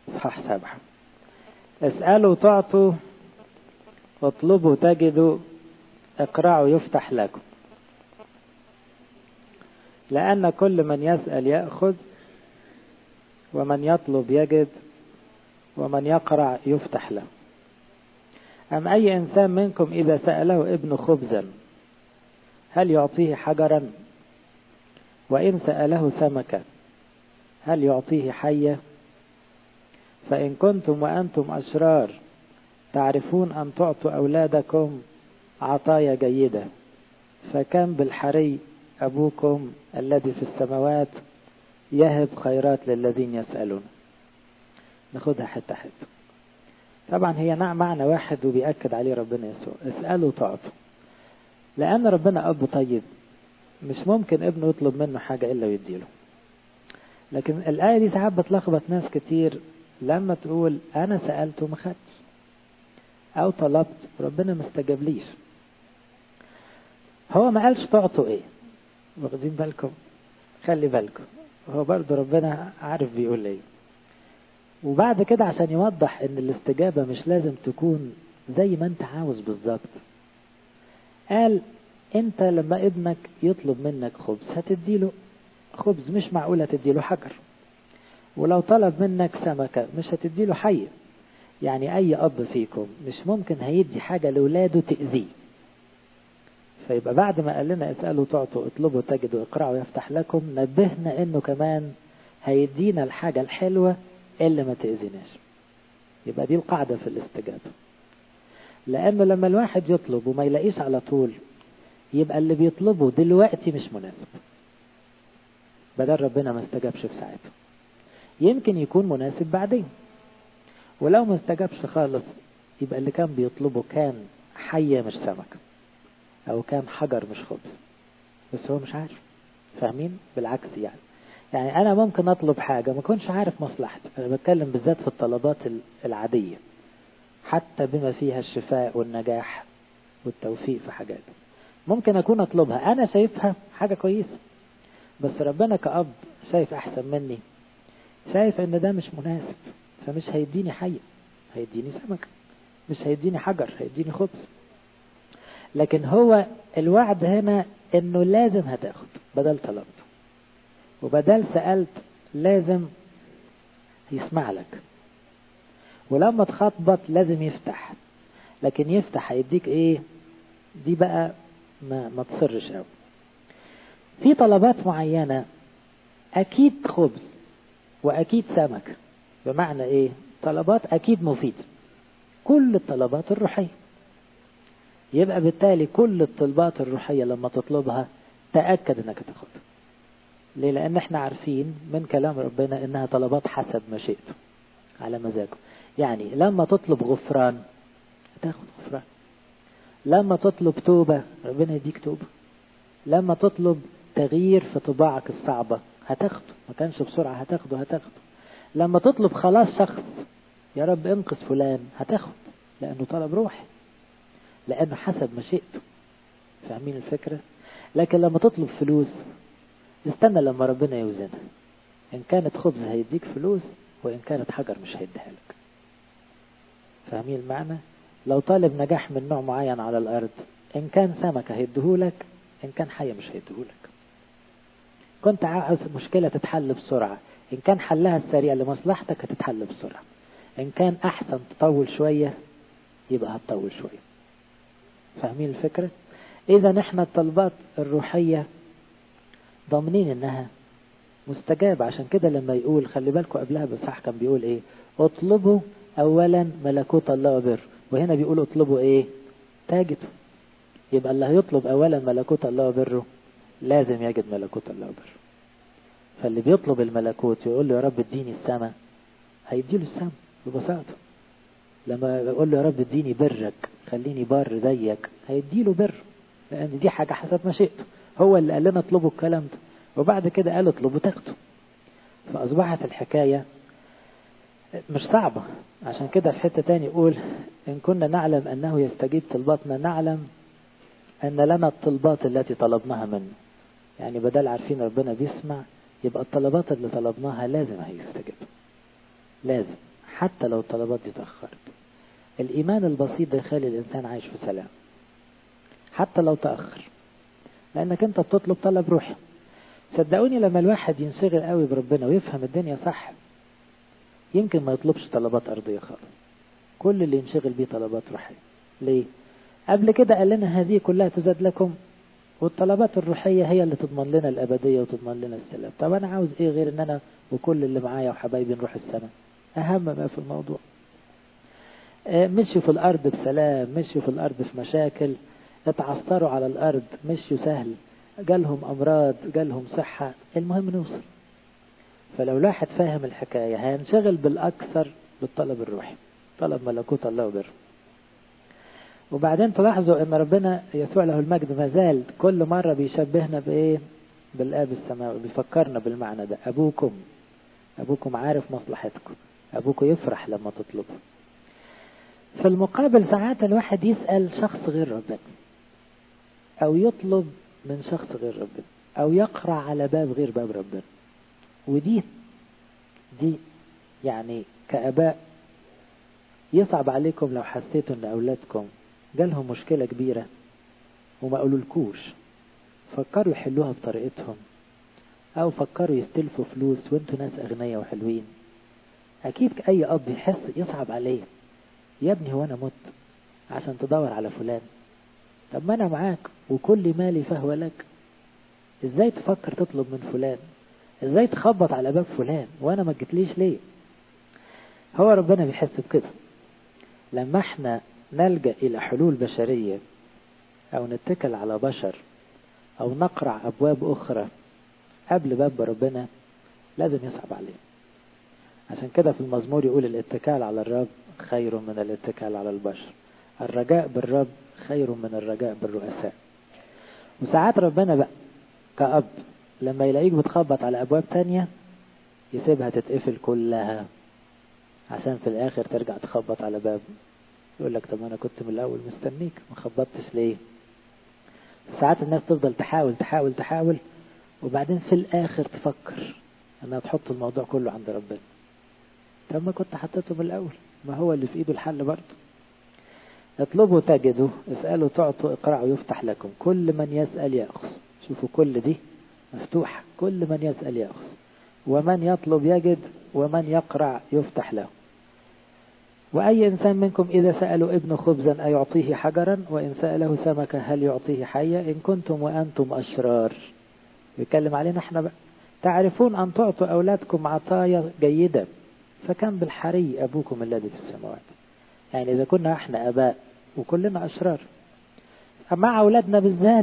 اصحاح سبعة اسألوا تعطوا اطلبوا تجدوا اقرعوا يفتح لكم لأن كل من يسأل يأخذ ومن يطلب يجد ومن يقرع يفتح له أم أي إنسان منكم إذا سأله ابن خبزا هل يعطيه حجرا وإن سأله سمكا هل يعطيه حية فإن كنتم وأنتم أشرار تعرفون أن تعطوا أولادكم عطايا جيدة فكم بالحري أبوكم الذي في السماوات يهب خيرات للذين يسألون ناخدها حتة حتة طبعا هي نعم معنى واحد وبيأكد عليه ربنا يسوع اسألوا تعطوا لأن ربنا أب طيب مش ممكن ابنه يطلب منه حاجة إلا ويديله لكن الآية دي ساعات بتلخبط ناس كتير لما تقول أنا سألت وما خدتش أو طلبت ربنا ما استجابليش هو ما قالش تعطوا إيه واخدين بالكم خلي بالكم هو برضه ربنا عارف بيقول إيه وبعد كده عشان يوضح ان الاستجابة مش لازم تكون زي ما انت عاوز بالظبط قال انت لما ابنك يطلب منك خبز هتديله خبز مش معقول هتديله حجر ولو طلب منك سمكة مش هتديله حية يعني اي اب فيكم مش ممكن هيدي حاجة لولاده تأذيه فيبقى بعد ما قال لنا اسألوا تعطوا اطلبوا تجدوا اقرأوا يفتح لكم نبهنا انه كمان هيدينا الحاجة الحلوة اللي ما تأذيناش يبقى دي القاعدة في الاستجابة لأنه لما الواحد يطلب وما يلاقيش على طول يبقى اللي بيطلبه دلوقتي مش مناسب بدل ربنا ما استجابش في ساعته يمكن يكون مناسب بعدين ولو ما استجابش خالص يبقى اللي كان بيطلبه كان حية مش سمك أو كان حجر مش خبز بس هو مش عارف فاهمين بالعكس يعني يعني أنا ممكن أطلب حاجة ما كنتش عارف مصلحتي أنا بتكلم بالذات في الطلبات العادية حتى بما فيها الشفاء والنجاح والتوفيق في حاجات ممكن أكون أطلبها أنا شايفها حاجة كويسة بس ربنا كأب شايف أحسن مني شايف إن ده مش مناسب فمش هيديني حية هيديني سمكة مش هيديني حجر هيديني خبز لكن هو الوعد هنا إنه لازم هتاخد بدل طلبته وبدل سألت لازم يسمع لك ولما تخطبط لازم يفتح لكن يفتح هيديك ايه دي بقى ما, ما تصرش قوي في طلبات معينة اكيد خبز واكيد سمك بمعنى ايه طلبات اكيد مفيدة كل الطلبات الروحية يبقى بالتالي كل الطلبات الروحية لما تطلبها تأكد انك تاخدها ليه لان احنا عارفين من كلام ربنا انها طلبات حسب مشيئته على مزاجه يعني لما تطلب غفران هتاخد غفران لما تطلب توبة ربنا يديك توبة لما تطلب تغيير في طباعك الصعبة هتاخده ما كانش بسرعة هتاخده هتاخده لما تطلب خلاص شخص يا رب انقذ فلان هتاخد لانه طلب روحي لانه حسب مشيئته فاهمين الفكرة لكن لما تطلب فلوس استنى لما ربنا يوزنها إن كانت خبز هيديك فلوس وإن كانت حجر مش هيديها لك فاهمين المعنى لو طالب نجاح من نوع معين على الأرض إن كان سمكة هيديهولك إن كان حية مش هيديهولك كنت عاوز مشكلة تتحل بسرعة إن كان حلها السريع لمصلحتك هتتحل بسرعة إن كان أحسن تطول شوية يبقى هتطول شوية فاهمين الفكرة إذا إحنا الطلبات الروحية ضامنين انها مستجابة عشان كده لما يقول خلي بالكم قبلها بصح كان بيقول ايه اطلبوا اولا ملكوت الله وبر وهنا بيقول اطلبوا ايه تجدوا يبقى اللي هيطلب اولا ملكوت الله وبره لازم يجد ملكوت الله وبره فاللي بيطلب الملكوت يقول له يا رب اديني السماء هيديله السماء ببساطة لما يقول له يا رب اديني برك خليني بار زيك هيديله بر لان دي حاجة حسب مشيئته هو اللي قال لنا اطلبوا الكلام ده وبعد كده قال اطلبوا تاخدوا فأصبحت الحكاية مش صعبة عشان كده في حتة تاني يقول إن كنا نعلم أنه يستجيب طلباتنا نعلم أن لنا الطلبات التي طلبناها منه يعني بدل عارفين ربنا بيسمع يبقى الطلبات اللي طلبناها لازم هيستجيب لازم حتى لو الطلبات دي تأخرت الإيمان البسيط ده يخلي الإنسان عايش في سلام حتى لو تأخر لأنك أنت بتطلب طلب روحي صدقوني لما الواحد ينشغل قوي بربنا ويفهم الدنيا صح يمكن ما يطلبش طلبات أرضية خالص كل اللي ينشغل بيه طلبات روحية ليه؟ قبل كده قال لنا هذه كلها تزاد لكم والطلبات الروحية هي اللي تضمن لنا الأبدية وتضمن لنا السلام طب أنا عاوز إيه غير إن أنا وكل اللي معايا وحبايبي نروح السماء أهم ما في الموضوع مشوا في الأرض بسلام مشوا في الأرض في مشاكل اتعثروا على الأرض مشوا سهل جالهم أمراض جالهم صحة المهم نوصل فلو الواحد فاهم الحكاية هينشغل بالأكثر بالطلب الروحي طلب ملكوت الله وبره وبعدين تلاحظوا ان ربنا يسوع له المجد ما زال كل مرة بيشبهنا بايه بالاب السماوي بيفكرنا بالمعنى ده ابوكم ابوكم عارف مصلحتكم ابوكم يفرح لما تطلبوا في المقابل ساعات الواحد يسأل شخص غير ربنا او يطلب من شخص غير ربنا او يقرأ على باب غير باب ربنا ودي دي يعني كأباء يصعب عليكم لو حسيتوا ان اولادكم جالهم مشكلة كبيرة وما قالولكوش فكروا يحلوها بطريقتهم او فكروا يستلفوا فلوس وانتوا ناس اغنياء وحلوين اكيد اي اب يحس يصعب عليه يا ابني هو انا مت عشان تدور على فلان طب ما انا معاك وكل مالي فهو لك ازاي تفكر تطلب من فلان ازاي تخبط على باب فلان وانا ما جيتليش ليه هو ربنا بيحس بكده لما احنا نلجأ إلى حلول بشرية أو نتكل على بشر أو نقرع أبواب أخرى قبل باب ربنا لازم يصعب عليه عشان كده في المزمور يقول الاتكال على الرب خير من الاتكال على البشر الرجاء بالرب خير من الرجاء بالرؤساء وساعات ربنا بقى كأب لما يلاقيك بتخبط على أبواب تانية يسيبها تتقفل كلها عشان في الآخر ترجع تخبط على باب يقول لك طب انا كنت من الاول مستنيك ما خبطتش ليه ساعات الناس تفضل تحاول تحاول تحاول وبعدين في الاخر تفكر انها تحط الموضوع كله عند ربنا طب ما كنت حطيته من الاول ما هو اللي في ايده الحل برضه اطلبوا تجدوا اسألوا تعطوا اقرأوا يفتح لكم كل من يسأل يأخذ شوفوا كل دي مفتوحة كل من يسأل يأخذ ومن يطلب يجد ومن يقرع يفتح له وأي إنسان منكم إذا سألوا ابن خبزا أيعطيه حجرا وإن سأله سمكة هل يعطيه حية إن كنتم وأنتم أشرار بيتكلم علينا احنا بقى تعرفون أن تعطوا أولادكم عطايا جيدة فكم بالحري أبوكم الذي في السماوات يعني إذا كنا احنا أباء وكلنا أشرار مع أولادنا بالذات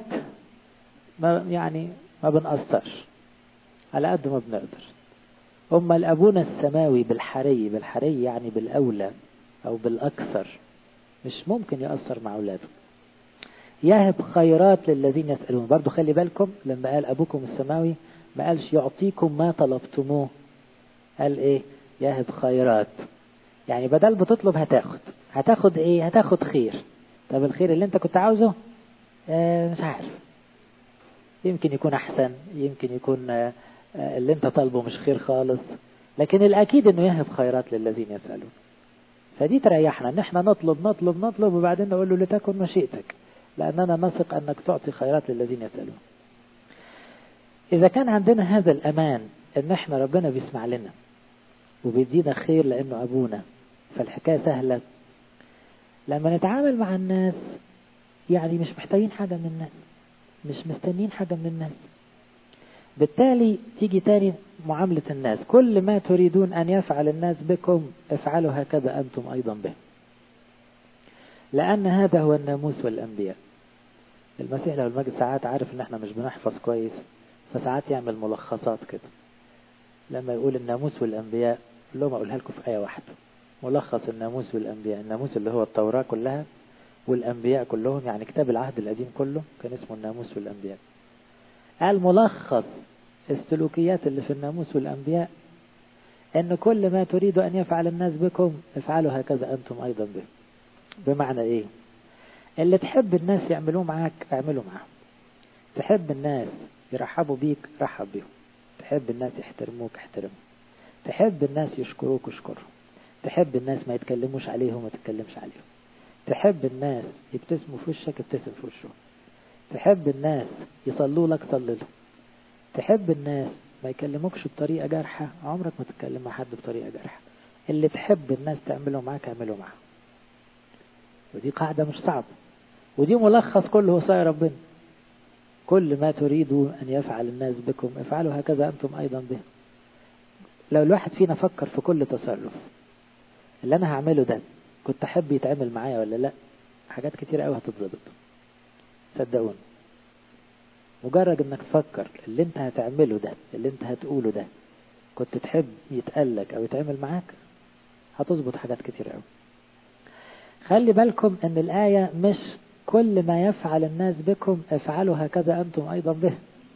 ما يعني ما بنقصرش على قد ما بنقدر أما الأبونا السماوي بالحري بالحري يعني بالأولى أو بالأكثر مش ممكن يأثر مع أولاده يهب خيرات للذين يسألون برضو خلي بالكم لما قال أبوكم السماوي ما قالش يعطيكم ما طلبتموه قال إيه يهب خيرات يعني بدل بتطلب هتاخد هتاخد إيه هتاخد خير طب الخير اللي انت كنت عاوزه آه مش عارف يمكن يكون أحسن يمكن يكون آه اللي انت طالبه مش خير خالص لكن الأكيد انه يهب خيرات للذين يسألون فدي تريحنا ان احنا نطلب نطلب نطلب وبعدين نقول له لتكن مشيئتك لأننا نثق أنك تعطي خيرات للذين يسألون إذا كان عندنا هذا الأمان ان احنا ربنا بيسمع لنا وبيدينا خير لأنه أبونا فالحكاية سهلة لما نتعامل مع الناس يعني مش محتاجين حاجة من الناس مش مستنين حاجة من الناس بالتالي تيجي تاني معاملة الناس كل ما تريدون أن يفعل الناس بكم افعلوا هكذا أنتم أيضا به لأن هذا هو الناموس والأنبياء المسيح لو المجد ساعات عارف ان احنا مش بنحفظ كويس فساعات يعمل ملخصات كده لما يقول الناموس والأنبياء لهم أقولها لكم في آية واحدة ملخص الناموس والأنبياء الناموس اللي هو التوراة كلها والأنبياء كلهم يعني كتاب العهد القديم كله كان اسمه الناموس والأنبياء قال ملخص السلوكيات اللي في الناموس والأنبياء أن كل ما تريد أن يفعل الناس بكم افعلوا هكذا أنتم أيضا به بمعنى إيه اللي تحب الناس يعملوه معاك اعملوا معاهم تحب الناس يرحبوا بيك رحب بيهم تحب الناس يحترموك احترمهم تحب الناس يشكروك اشكرهم تحب الناس ما يتكلموش عليهم وما تتكلمش عليهم تحب الناس يبتسموا في وشك ابتسم في وشهم تحب الناس يصلوا لك صلي لهم تحب الناس ما يكلموكش بطريقة جارحة عمرك ما تتكلم مع حد بطريقة جارحة اللي تحب الناس تعمله معاك اعمله معاهم ودي قاعدة مش صعبة ودي ملخص كل وصايا ربنا كل ما تريدوا أن يفعل الناس بكم افعلوا هكذا أنتم أيضا به لو الواحد فينا فكر في كل تصرف اللي أنا هعمله ده كنت أحب يتعمل معايا ولا لا حاجات كتير قوي هتتظبط صدقوني مجرد انك تفكر اللي انت هتعمله ده اللي انت هتقوله ده كنت تحب يتقالك او يتعمل معاك هتظبط حاجات كتير قوي خلي بالكم ان الآية مش كل ما يفعل الناس بكم افعلوا هكذا انتم ايضا به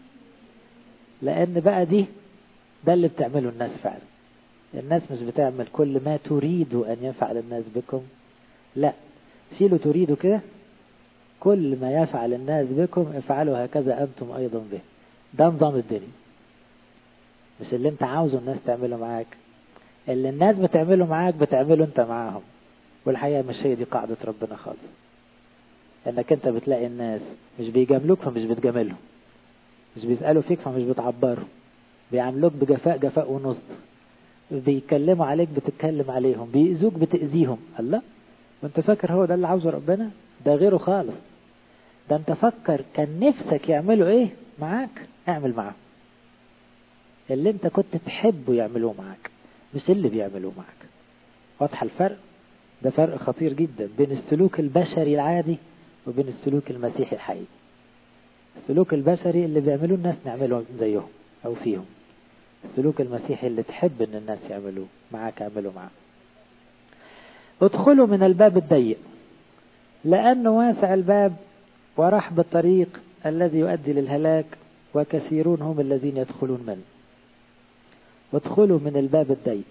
لان بقى دي ده اللي بتعمله الناس فعلا الناس مش بتعمل كل ما تريد ان يفعل الناس بكم لا شيلوا تريدوا كده كل ما يفعل الناس بكم افعلوا هكذا أنتم أيضا به ده نظام الدنيا مش اللي انت عاوزه الناس تعمله معاك اللي الناس بتعمله معاك بتعمله انت معاهم والحقيقة مش هي دي قاعدة ربنا خالص انك انت بتلاقي الناس مش بيجاملوك فمش بتجاملهم مش بيسألوا فيك فمش بتعبروا بيعاملوك بجفاء جفاء ونص بيتكلموا عليك بتتكلم عليهم بيأذوك بتأذيهم الله وانت فاكر هو ده اللي عاوزه ربنا ده غيره خالص ده انت فكر كان نفسك يعملوا ايه معاك اعمل معاه اللي انت كنت تحبه يعملوه معاك مش اللي بيعملوه معاك واضح الفرق ده فرق خطير جدا بين السلوك البشري العادي وبين السلوك المسيحي الحقيقي السلوك البشري اللي بيعملوه الناس نعمله زيهم او فيهم السلوك المسيحي اللي تحب ان الناس يعملوه معاك اعمله معاه ادخلوا من الباب الضيق لأنه واسع الباب ورحب الطريق الذي يؤدي للهلاك وكثيرون هم الذين يدخلون منه وادخلوا من الباب الضيق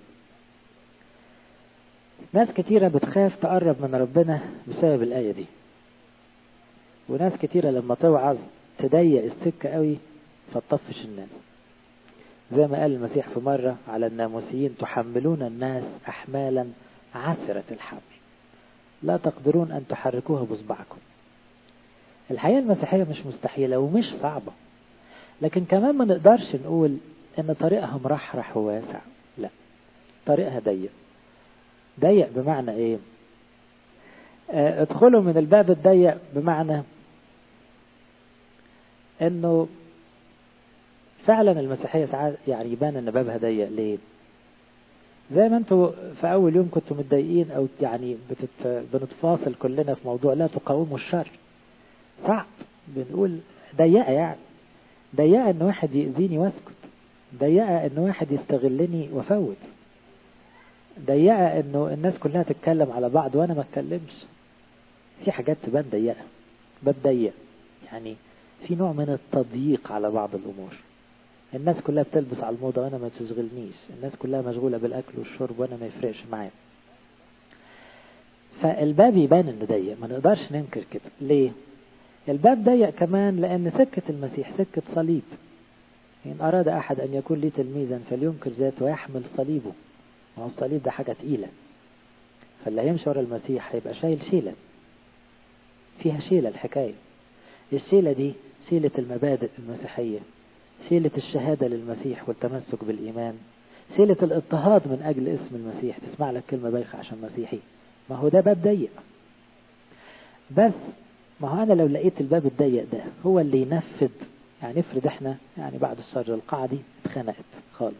ناس كتيرة بتخاف تقرب من ربنا بسبب الآية دي وناس كتيرة لما توعظ تضيق السكة قوي فتطفش الناس زي ما قال المسيح في مرة على الناموسيين تحملون الناس أحمالا عسرة الحمل لا تقدرون أن تحركوها بصبعكم الحياة المسيحية مش مستحيلة ومش صعبة لكن كمان ما نقدرش نقول ان طريقها مرحرح وواسع لا طريقها ضيق ضيق بمعنى ايه اه ادخلوا من الباب الضيق بمعنى انه فعلا المسيحية ساعات يعني يبان ان بابها ضيق ليه زي ما انتوا في اول يوم كنتوا متضايقين او يعني بتت... بنتفاصل كلنا في موضوع لا تقاوموا الشر صعب بنقول ضيقه يعني ضيقه ان واحد يأذيني واسكت ضيقه ان واحد يستغلني وافوت ضيقه انه الناس كلها تتكلم على بعض وانا ما اتكلمش في حاجات تبان ضيقه باب ضيق يعني في نوع من التضييق على بعض الامور الناس كلها بتلبس على الموضة وانا ما تشغلنيش الناس كلها مشغولة بالاكل والشرب وانا ما يفرقش معايا فالباب يبان انه ضيق ما نقدرش ننكر كده ليه الباب ضيق كمان لان سكة المسيح سكة صليب إن أراد أحد أن يكون لي تلميذا فلينكر ذاته ويحمل صليبه ما هو الصليب ده حاجة تقيلة فاللي هيمشي ورا المسيح هيبقى شايل شيلة فيها شيلة الحكاية الشيلة دي شيلة المبادئ المسيحية شيلة الشهادة للمسيح والتمسك بالإيمان شيلة الاضطهاد من أجل اسم المسيح تسمع لك كلمة بايخة عشان مسيحي ما هو ده باب ضيق بس ما هو أنا لو لقيت الباب الضيق ده هو اللي ينفذ يعني افرض احنا يعني بعد الشر القاعة دي اتخنقت خالص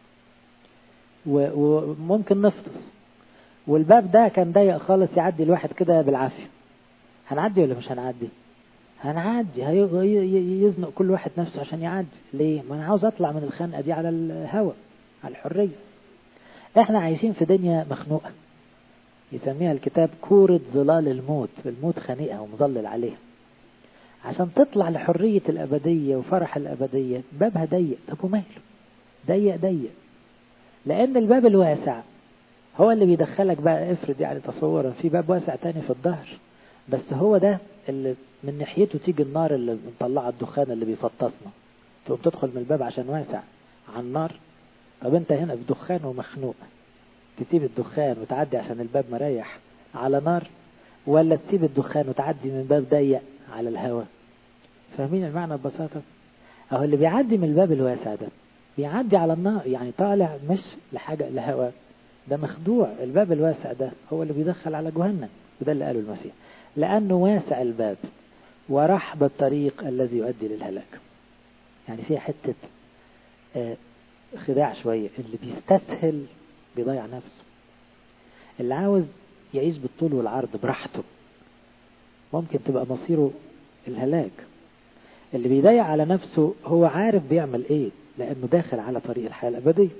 وممكن نفطس والباب ده كان ضيق خالص يعدي الواحد كده بالعافية هنعدي ولا مش هنعدي هنعدي يزنق كل واحد نفسه عشان يعدي ليه ما انا عاوز اطلع من الخنقة دي على الهواء على الحرية احنا عايشين في دنيا مخنوقة يسميها الكتاب كورة ظلال الموت الموت خانقها ومظلل عليها عشان تطلع لحرية الأبدية وفرح الأبدية بابها ضيق طب وماله ضيق ضيق لأن الباب الواسع هو اللي بيدخلك بقى افرض يعني تصورا في باب واسع تاني في الظهر بس هو ده اللي من ناحيته تيجي النار اللي مطلعة الدخان اللي بيفطسنا تقوم تدخل من الباب عشان واسع على النار طب انت هنا في دخان ومخنوق تسيب الدخان وتعدي عشان الباب مريح على نار ولا تسيب الدخان وتعدي من باب ضيق على الهواء فاهمين المعنى ببساطة اهو اللي بيعدي من الباب الواسع ده بيعدي على النار يعني طالع مش لحاجة لهواء ده مخدوع الباب الواسع ده هو اللي بيدخل على جهنم وده اللي قاله المسيح لأنه واسع الباب ورحب الطريق الذي يؤدي للهلاك يعني فيها حتة آه خداع شوية اللي بيستسهل بيضيع نفسه اللي عاوز يعيش بالطول والعرض براحته ممكن تبقى مصيره الهلاك اللي بيضيع على نفسه هو عارف بيعمل ايه لانه داخل على طريق الحياة الابدية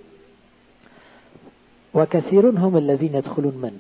وكثيرون هم الذين يدخلون منه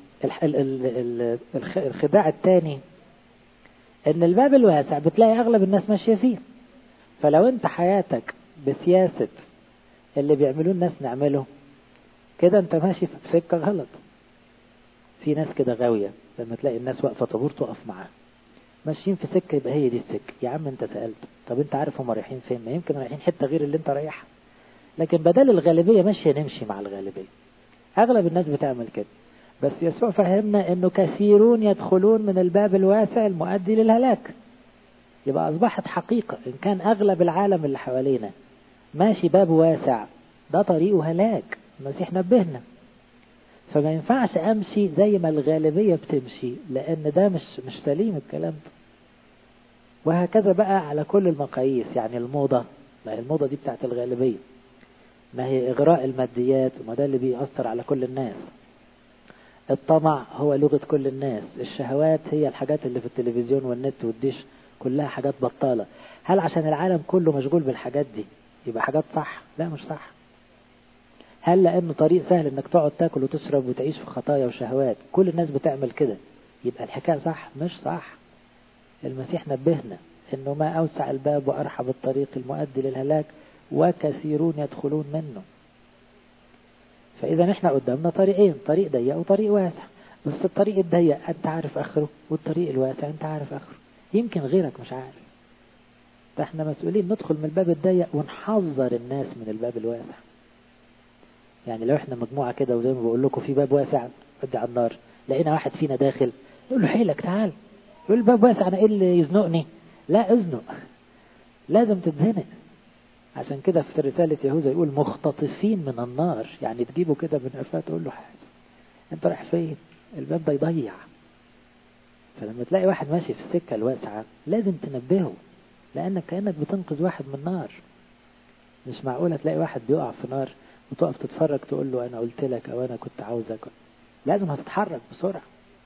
الخداع الثاني ان الباب الواسع بتلاقي اغلب الناس ماشية فيه فلو انت حياتك بسياسة اللي بيعملوه الناس نعمله كده انت ماشي في سكة غلط في ناس كده غاوية لما تلاقي الناس واقفة طابور تقف معاه ماشيين في سكة يبقى هي دي السكة يا عم انت سألت طب انت عارف هم رايحين فين ما يمكن رايحين حتة غير اللي انت رايحها لكن بدل الغالبية ماشية نمشي مع الغالبية اغلب الناس بتعمل كده بس يسوع فهمنا انه كثيرون يدخلون من الباب الواسع المؤدي للهلاك يبقى اصبحت حقيقة ان كان اغلب العالم اللي حوالينا ماشي باب واسع ده طريقه هلاك المسيح نبهنا فما ينفعش امشي زي ما الغالبية بتمشي لان ده مش مش سليم الكلام ده وهكذا بقى على كل المقاييس يعني الموضة ما هي الموضة دي بتاعت الغالبية ما هي إغراء الماديات وما ده اللي بيأثر على كل الناس الطمع هو لغة كل الناس الشهوات هي الحاجات اللي في التلفزيون والنت والدش كلها حاجات بطالة هل عشان العالم كله مشغول بالحاجات دي يبقى حاجات صح لا مش صح هل لأنه طريق سهل انك تقعد تاكل وتشرب وتعيش في خطايا وشهوات كل الناس بتعمل كده يبقى الحكاية صح مش صح المسيح نبهنا انه ما اوسع الباب وارحب الطريق المؤدي للهلاك وكثيرون يدخلون منه فاذا احنا قدامنا طريقين طريق ضيق وطريق واسع بس الطريق الضيق انت عارف اخره والطريق الواسع انت عارف اخره يمكن غيرك مش عارف فاحنا مسؤولين ندخل من الباب الضيق ونحذر الناس من الباب الواسع يعني لو احنا مجموعة كده وزي ما بقول لكم في باب واسع ودي على النار لقينا واحد فينا داخل نقول له حيلك تعال يقول الباب واسع انا ايه اللي يزنقني لا ازنق لازم تتزنق عشان كده في رسالة يهوذا يقول مختطفين من النار يعني تجيبه كده من قفاه تقول له حاجة انت رايح فين الباب ده يضيع فلما تلاقي واحد ماشي في السكة الواسعة لازم تنبهه لانك كأنك بتنقذ واحد من نار مش معقولة تلاقي واحد بيقع في نار وتقف تتفرج تقول له انا قلت لك او انا كنت عاوزك لازم هتتحرك بسرعة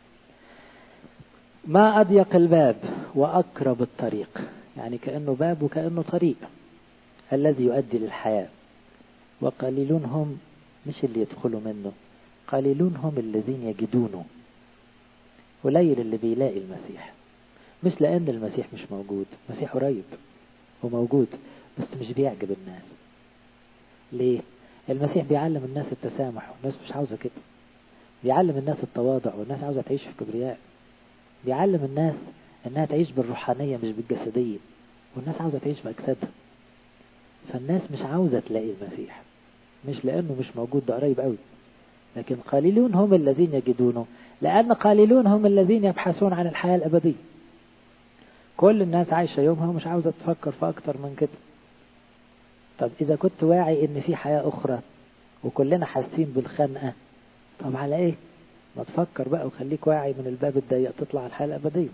ما أضيق الباب وأقرب الطريق يعني كأنه باب وكأنه طريق الذي يؤدي للحياة وقليلون هم مش اللي يدخلوا منه قليلون هم الذين يجدونه قليل اللي بيلاقي المسيح مش لأن المسيح مش موجود المسيح قريب هو موجود بس مش بيعجب الناس ليه المسيح بيعلم الناس التسامح والناس مش عاوزة كده بيعلم الناس التواضع والناس عاوزة تعيش في كبرياء بيعلم الناس انها تعيش بالروحانية مش بالجسدية والناس عاوزة تعيش بأجسادها فالناس مش عاوزة تلاقي المسيح مش لأنه مش موجود ده قريب قوي لكن قليلون هم الذين يجدونه لأن قليلون هم الذين يبحثون عن الحياة الأبدية كل الناس عايشة يومها ومش عاوزة تفكر في أكتر من كده طب إذا كنت واعي إن في حياة أخرى وكلنا حاسين بالخنقة طب على إيه؟ ما تفكر بقى وخليك واعي من الباب الضيق تطلع الحياة الأبدية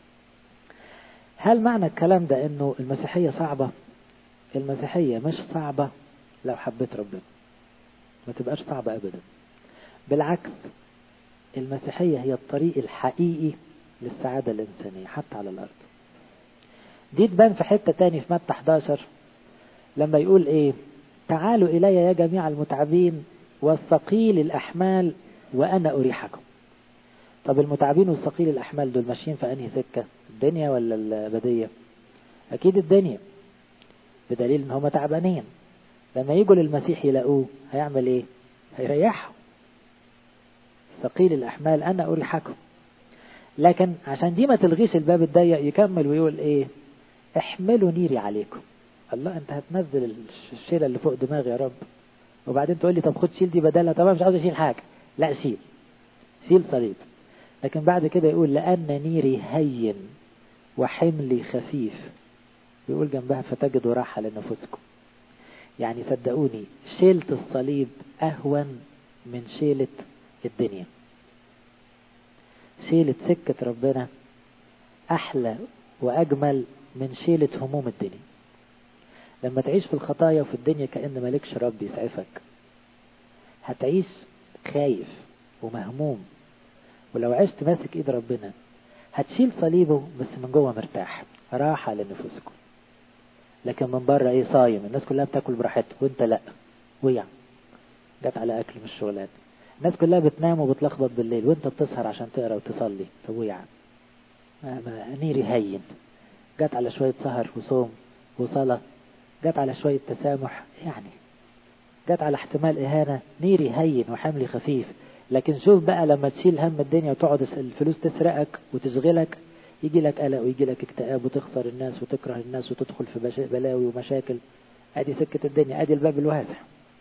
هل معنى الكلام ده إنه المسيحية صعبة؟ المسيحية مش صعبة لو حبيت ربنا ما تبقاش صعبة أبدا بالعكس المسيحية هي الطريق الحقيقي للسعادة الإنسانية حتى على الأرض دي تبان في حتة تاني في متى 11 لما يقول إيه تعالوا إلي يا جميع المتعبين والثقيل الأحمال وأنا أريحكم طب المتعبين والثقيل الأحمال دول ماشيين في أنهي سكة الدنيا ولا الأبدية أكيد الدنيا بدليل ان هم تعبانين لما يجوا للمسيح يلاقوه هيعمل ايه هيريحهم ثقيل الاحمال انا اريحكم لكن عشان دي ما تلغيش الباب الضيق يكمل ويقول ايه احملوا نيري عليكم الله انت هتنزل الشيله اللي فوق دماغي يا رب وبعدين تقول لي طب خد شيل دي بدلها طب انا مش عاوز اشيل حاجه لا شيل شيل صليب لكن بعد كده يقول لأن نيري هين وحملي خفيف يقول جنبها فتجدوا راحة لنفسكم يعني صدقوني شيلة الصليب أهون من شيلة الدنيا شيلة سكة ربنا أحلى وأجمل من شيلة هموم الدنيا لما تعيش في الخطايا وفي الدنيا كأن مالكش رب يسعفك هتعيش خايف ومهموم ولو عشت ماسك ايد ربنا هتشيل صليبه بس من جوه مرتاح راحة لنفوسكم لكن من بره ايه صايم الناس كلها بتاكل براحتها وانت لا ويع جت على اكل من الشغلات الناس كلها بتنام وبتلخبط بالليل وانت بتسهر عشان تقرا وتصلي طب ويع نيري هين جت على شوية سهر وصوم وصلاة جت على شوية تسامح يعني جت على احتمال إهانة نيري هين وحملي خفيف لكن شوف بقى لما تشيل هم الدنيا وتقعد الفلوس تسرقك وتشغلك يجي لك قلق ويجي لك اكتئاب وتخسر الناس وتكره الناس وتدخل في بلاوي ومشاكل ادي سكة الدنيا ادي الباب الواسع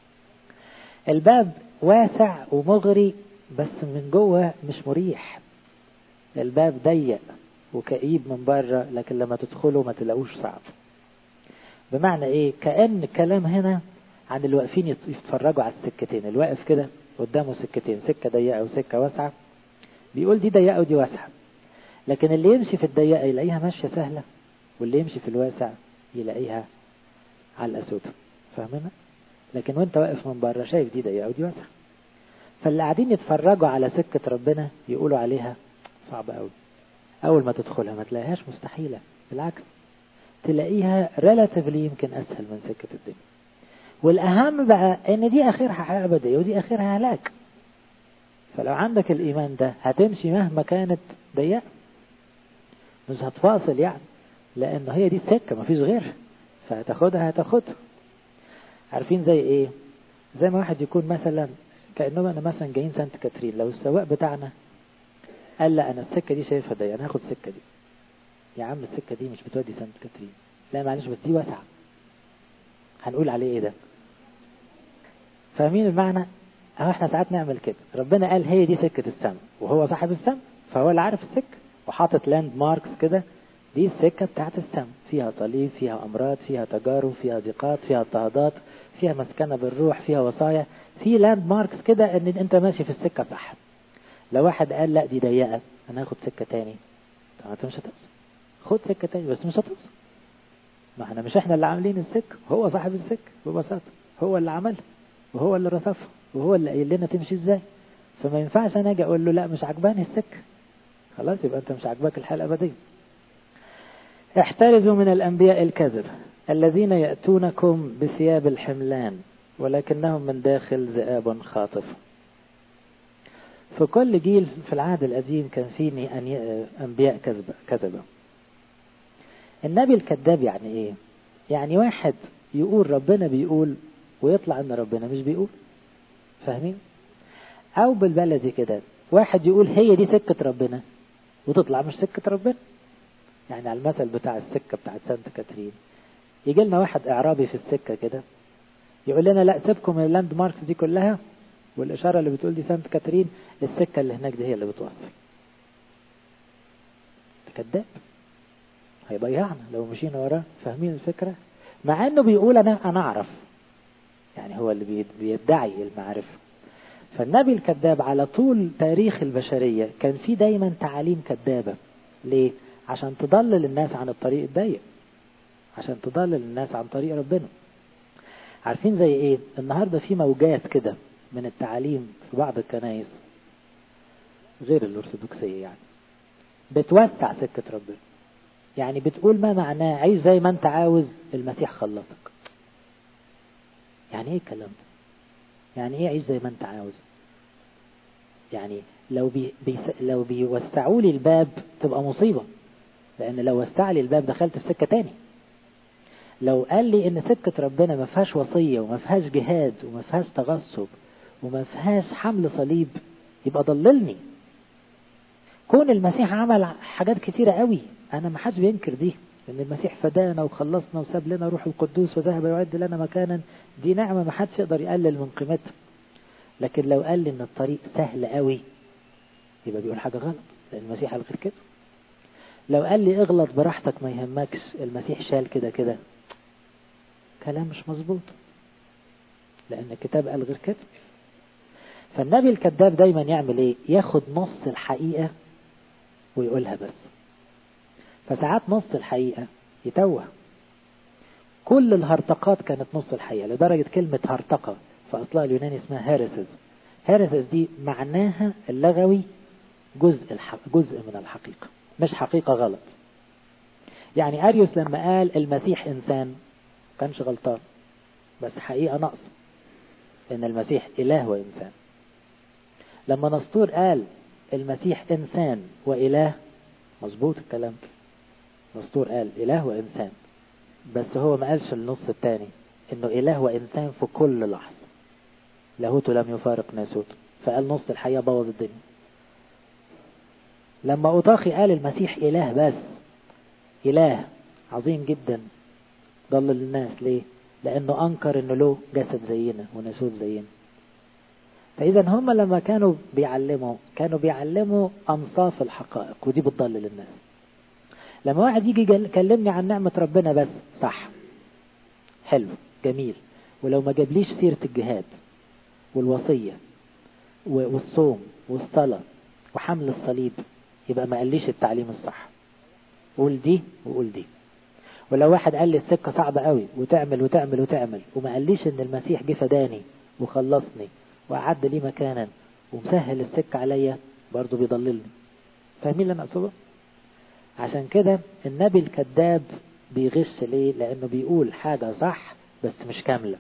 الباب واسع ومغري بس من جوه مش مريح الباب ضيق وكئيب من بره لكن لما تدخله ما تلاقوش صعب بمعنى ايه كأن الكلام هنا عن اللي واقفين يتفرجوا على السكتين الواقف كده قدامه سكتين سكة ضيقة وسكة واسعة بيقول دي ضيقة ودي واسعة لكن اللي يمشي في الضيقة يلاقيها ماشية سهلة واللي يمشي في الواسع يلاقيها على الأسود فاهمنا لكن وانت واقف من بره شايف دي ضيقة ودي واسعة فاللي قاعدين يتفرجوا على سكة ربنا يقولوا عليها صعبة قوي أول ما تدخلها ما تلاقيهاش مستحيلة بالعكس تلاقيها ريلاتيفلي يمكن أسهل من سكة الدنيا والأهم بقى إن دي آخرها حياة أبدية ودي آخرها هلاك فلو عندك الإيمان ده هتمشي مهما كانت ضيقة مش هتفاصل يعني لأن هي دي السكة مفيش غيرها فهتاخدها هتاخدها عارفين زي إيه زي ما واحد يكون مثلا كأنه أنا مثلا جايين سانت كاترين لو السواق بتاعنا قال لا أنا السكة دي شايفها ضيقة أنا هاخد السكة دي يا عم السكة دي مش بتودي سانت كاترين لا معلش بس دي واسعة هنقول عليه ايه ده فاهمين المعنى اهو احنا ساعات نعمل كده ربنا قال هي دي سكة السماء وهو صاحب السماء فهو اللي عارف السكة وحاطط لاند ماركس كده دي السكة بتاعت السماء فيها صليب فيها أمراض فيها تجارب فيها ضيقات فيها اضطهادات فيها مسكنة بالروح فيها وصايا في لاند ماركس كده ان انت ماشي في السكة صح لو واحد قال لا دي ضيقة انا هاخد سكة تاني طب انت مش هتوصل خد سكة تاني بس مش هتوصل ما احنا مش احنا اللي عاملين السكة هو صاحب السكة ببساطة هو اللي عملها وهو اللي رصفها وهو اللي قايل لنا تمشي ازاي فما ينفعش انا اجي اقول له لا مش عجباني السكة خلاص يبقى انت مش عاجباك الحياة الابدية احترزوا من الانبياء الكذب الذين يأتونكم بثياب الحملان ولكنهم من داخل ذئاب خاطف في كل جيل في العهد القديم كان فيه أنبياء كذبة كذبة النبي الكذاب يعني ايه يعني واحد يقول ربنا بيقول ويطلع ان ربنا مش بيقول فاهمين او بالبلدي كده واحد يقول هي دي سكة ربنا وتطلع مش سكة ربنا يعني على المثل بتاع السكة بتاعت سانت كاترين يجي لنا واحد اعرابي في السكة كده يقول لنا لا سيبكم من اللاند ماركس دي كلها والاشارة اللي بتقول دي سانت كاترين السكة اللي هناك دي هي اللي بتوصل كذاب هيضيعنا لو مشينا وراه فاهمين الفكرة مع انه بيقول انا انا اعرف يعني هو اللي بيدعي المعرفة فالنبي الكذاب على طول تاريخ البشرية كان في دايما تعاليم كذابة ليه عشان تضلل الناس عن الطريق الضيق عشان تضلل الناس عن طريق ربنا عارفين زي ايه النهاردة في موجات كده من التعاليم في بعض الكنائس غير الأرثوذكسية يعني بتوسع سكة ربنا يعني بتقول ما معناه عيش زي ما انت عاوز المسيح خلصك يعني ايه الكلام ده يعني ايه عيش زي ما انت عاوز يعني لو بي بي لو بيوسعوا لي الباب تبقى مصيبة لان لو وسع لي الباب دخلت في سكة تاني لو قال لي ان سكة ربنا ما فيهاش وصية وما فيهاش جهاد وما فيهاش تغصب وما فيهاش حمل صليب يبقى ضللني كون المسيح عمل حاجات كتيرة قوي انا ما حدش بينكر دي ان المسيح فدانا وخلصنا وساب لنا روح القدوس وذهب يعد لنا مكانا دي نعمة ما حدش يقدر يقلل من قيمتها لكن لو قال لي ان الطريق سهل قوي يبقى بيقول حاجة غلط لان المسيح قال غير كده لو قال لي اغلط براحتك ما يهمكش المسيح شال كده كده كلام مش مظبوط لان الكتاب قال غير كده فالنبي الكذاب دايما يعمل ايه ياخد نص الحقيقة ويقولها بس فساعات نص الحقيقة يتوه كل الهرطقات كانت نص الحقيقة لدرجة كلمة هرطقة فأصلها اليوناني اسمها هيرسز هيرسز دي معناها اللغوي جزء الحق جزء من الحقيقة مش حقيقة غلط يعني أريوس لما قال المسيح إنسان كانش غلطان بس حقيقة نقص إن المسيح إله وإنسان لما نسطور قال المسيح إنسان وإله مظبوط الكلام نسطور قال إله وإنسان بس هو ما قالش النص الثاني إنه إله وإنسان في كل لحظة لاهوته لم يفارق ناسوته فقال نص الحقيقة بوظ الدنيا لما أوطاخي قال المسيح إله بس إله عظيم جدا ضل الناس ليه لأنه أنكر إنه له جسد زينا وناسوت زينا فإذا هم لما كانوا بيعلموا كانوا بيعلموا أنصاف الحقائق ودي بتضلل الناس لما واحد يجي يكلمني عن نعمة ربنا بس صح حلو جميل ولو ما جابليش سيرة الجهاد والوصية والصوم والصلاة وحمل الصليب يبقى ما قاليش التعليم الصح قول دي وقول دي ولو واحد قال لي السكة صعبة قوي وتعمل وتعمل وتعمل وما قاليش ان المسيح جه فداني وخلصني وأعد لي مكانا ومسهل السكة عليا برضه بيضللني فاهمين اللي انا اقصده عشان كده النبي الكذاب بيغش ليه لانه بيقول حاجة صح بس مش كاملة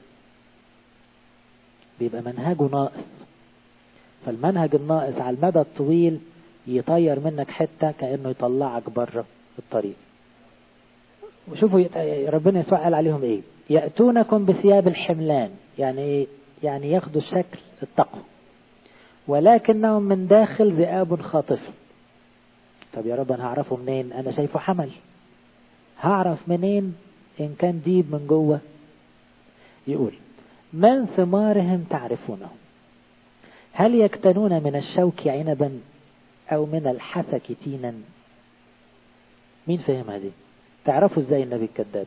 بيبقى منهجه ناقص فالمنهج الناقص على المدى الطويل يطير منك حتة كأنه يطلعك بره الطريق وشوفوا ربنا يسوع قال عليهم ايه يأتونكم بثياب الحملان يعني ايه يعني ياخدوا شكل التقوى ولكنهم من داخل ذئاب خاطف طب يا رب انا هعرفه منين انا شايفه حمل هعرف منين ان كان ديب من جوه يقول من ثمارهم تعرفونهم هل يكتنون من الشوك عنبا او من الحسك تينا مين فهم هذه تعرفوا ازاي النبي الكذاب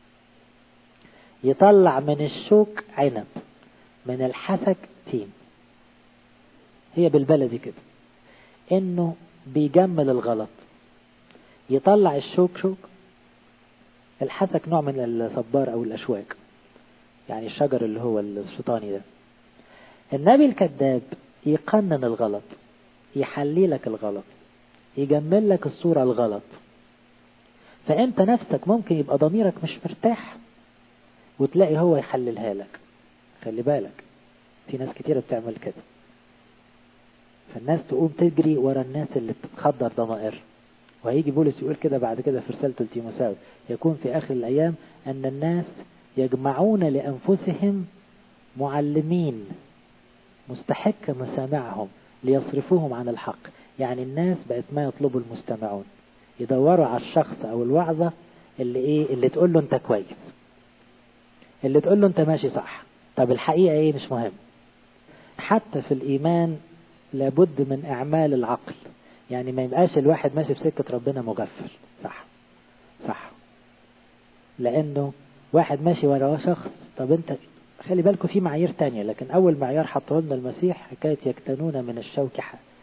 يطلع من الشوك عنب من الحسك تين هي بالبلدي كده انه بيجمل الغلط يطلع الشوك شوك الحسك نوع من الصبار او الاشواك يعني الشجر اللي هو الشيطاني ده النبي الكذاب يقنن الغلط يحلي لك الغلط يجمل لك الصورة الغلط فانت نفسك ممكن يبقى ضميرك مش مرتاح وتلاقي هو يحللها لك خلي بالك في ناس كتيرة بتعمل كده فالناس تقوم تجري ورا الناس اللي بتتخدر ضمائر وهيجي بولس يقول كده بعد كده في رسالته لتيموساوس يكون في آخر الأيام أن الناس يجمعون لأنفسهم معلمين مستحق مسامعهم ليصرفوهم عن الحق يعني الناس بقت ما يطلبه المستمعون يدوروا على الشخص أو الوعظة اللي إيه اللي تقول له أنت كويس اللي تقول له أنت ماشي صح طب الحقيقة إيه مش مهم حتى في الإيمان لابد من إعمال العقل يعني ما يبقاش الواحد ماشي في سكة ربنا مغفل صح صح لأنه واحد ماشي ورا شخص طب أنت خلي بالكم في معايير تانية لكن أول معيار حطه لنا المسيح حكاية يكتنون من الشوك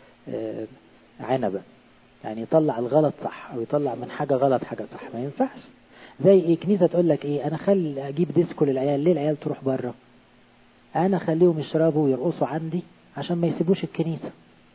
عنبا يعني يطلع الغلط صح أو يطلع من حاجة غلط حاجة صح ما ينفعش زي ايه كنيسة تقول لك ايه انا خلي اجيب ديسكو للعيال ليه العيال تروح بره انا خليهم يشربوا ويرقصوا عندي عشان ما يسيبوش الكنيسة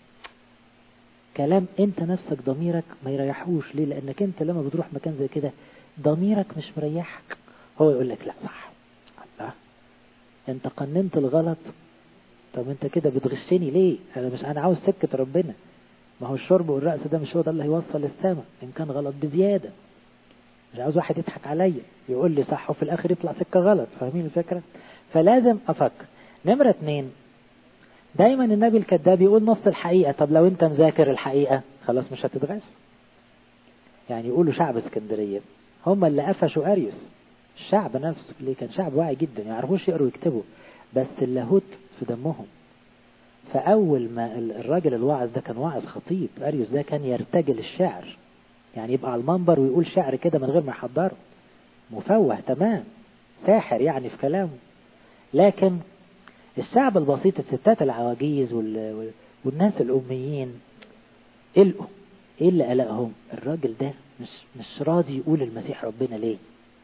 كلام انت نفسك ضميرك ما يريحوش ليه لانك انت لما بتروح مكان زي كده ضميرك مش مريحك هو يقول لك لا صح الله انت قننت الغلط طب انت كده بتغشني ليه انا مش انا عاوز سكة ربنا ما هو الشرب والرقص ده مش هو ده اللي هيوصل السما ان كان غلط بزيادة مش عاوز واحد يضحك عليا يقول لي صح وفي الاخر يطلع سكة غلط فاهمين الفكرة فلازم افكر نمرة اتنين دايما النبي الكذاب يقول نص الحقيقة طب لو انت مذاكر الحقيقة خلاص مش هتتغش يعني يقولوا شعب اسكندرية هم اللي قفشوا اريوس الشعب نفسه اللي كان شعب واعي جدا يعرفوش يقروا ويكتبوا بس اللاهوت في دمهم فأول ما الراجل الواعظ ده كان واعظ خطيب أريوس ده كان يرتجل الشعر يعني يبقى على المنبر ويقول شعر كده من غير ما يحضره مفوه تمام ساحر يعني في كلامه لكن الشعب البسيط الستات العواجيز وال... والناس الأميين قلقوا ايه اللي قلقهم الراجل ده مش مش راضي يقول المسيح ربنا ليه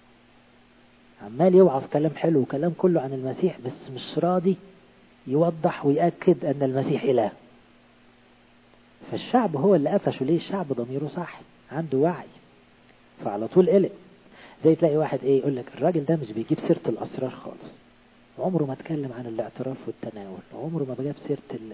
عمال يوعظ كلام حلو وكلام كله عن المسيح بس مش راضي يوضح ويأكد أن المسيح إله فالشعب هو اللي قفشه ليه الشعب ضميره صاحي عنده وعي فعلى طول قلق زي تلاقي واحد ايه يقول لك الراجل ده مش بيجيب سيرة الأسرار خالص عمره ما اتكلم عن الاعتراف والتناول عمره ما جاب سيرة ال...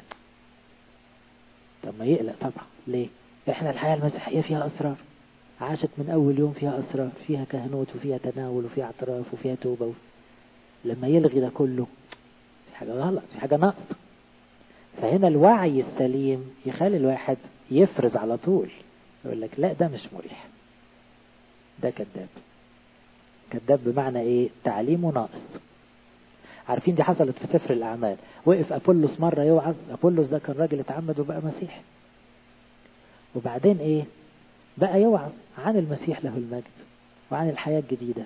طب ما يقلق طبعا ليه احنا الحياة المسيحية فيها أسرار عاشت من أول يوم فيها أسرار فيها كهنوت وفيها تناول وفيها اعتراف وفيها توبة لما يلغي ده كله في حاجة غلط في حاجة نقص فهنا الوعي السليم يخلي الواحد يفرز على طول يقول لك لا ده مش مريح ده كذاب كذاب بمعنى ايه تعليمه ناقص عارفين دي حصلت في سفر الأعمال وقف أبولس مرة يوعظ أبولس ده كان راجل اتعمد وبقى مسيحي وبعدين ايه بقى يوعظ عن المسيح له المجد وعن الحياة الجديدة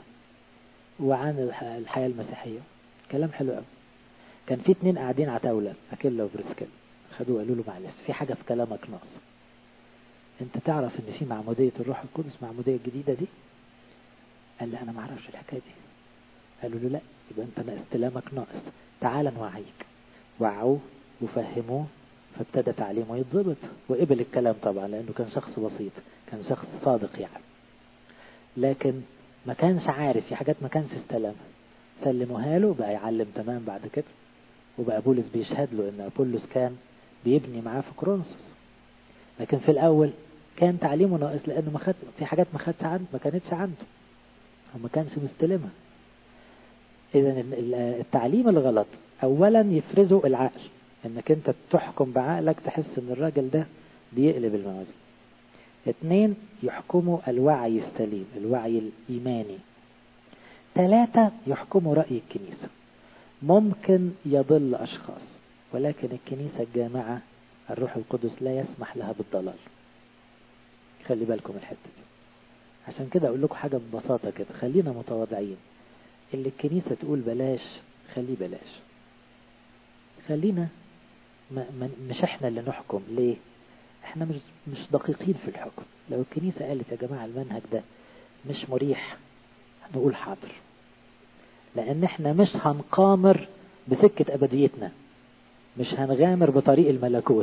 وعن الحياة المسيحية كلام حلو قوي كان في اتنين قاعدين عتاولة أكيلا وبرسكيلا خدوه قالوا له معلش في حاجة في كلامك ناقص انت تعرف ان في معمودية الروح القدس معمودية الجديدة دي قال له انا ما اعرفش الحكاية دي قالوا له لا يبقى انت استلامك ناقص تعال نوعيك وعوه وفهموه فابتدى تعليمه يتضبط وقبل الكلام طبعا لانه كان شخص بسيط كان شخص صادق يعني لكن ما كانش عارف في حاجات ما كانش استلمها سلموها له بقى يعلم تمام بعد كده وبقى بولس بيشهد له ان ابولس كان بيبني معاه في كرونسوس لكن في الاول كان تعليمه ناقص لانه ما خد في حاجات ما خدش عنده ما كانتش عنده وما كانش مستلمها اذا التعليم الغلط اولا يفرزه العقل انك انت تحكم بعقلك تحس ان الراجل ده بيقلب الموازين اثنين يحكموا الوعي السليم الوعي الايماني ثلاثة يحكموا رأي الكنيسة ممكن يضل أشخاص ولكن الكنيسة الجامعة الروح القدس لا يسمح لها بالضلال خلي بالكم الحتة دي عشان كده أقول لكم حاجة ببساطة كده خلينا متواضعين اللي الكنيسة تقول بلاش خليه بلاش خلينا ما ما مش احنا اللي نحكم ليه احنا مش مش دقيقين في الحكم لو الكنيسة قالت يا جماعة المنهج ده مش مريح نقول حاضر لان احنا مش هنقامر بسكة ابديتنا مش هنغامر بطريق الملكوت